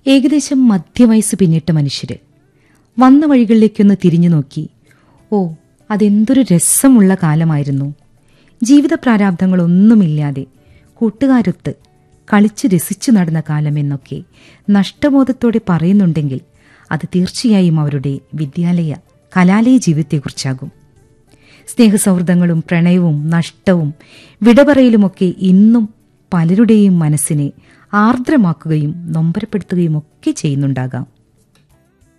ഏകദേശം മധ്യവയസ്സ് പിന്നിട്ട മനുഷ്യര് വന്ന വഴികളിലേക്കൊന്ന് തിരിഞ്ഞു നോക്കി ഓ അതെന്തൊരു രസമുള്ള കാലമായിരുന്നു ജീവിത പ്രാരാബ്ധങ്ങളൊന്നുമില്ലാതെ കൂട്ടുകാരൊത്ത് കളിച്ച് രസിച്ചു നടന്ന കാലം എന്നൊക്കെ നഷ്ടബോധത്തോടെ പറയുന്നുണ്ടെങ്കിൽ അത് തീർച്ചയായും അവരുടെ വിദ്യാലയ കലാലയ ജീവിതത്തെക്കുറിച്ചാകും സ്നേഹസൗഹൃദങ്ങളും പ്രണയവും നഷ്ടവും വിടപറയലുമൊക്കെ ഇന്നും പലരുടെയും മനസ്സിനെ ആർദ്രമാക്കുകയും നൊമ്പരപ്പെടുത്തുകയും ഒക്കെ ചെയ്യുന്നുണ്ടാകാം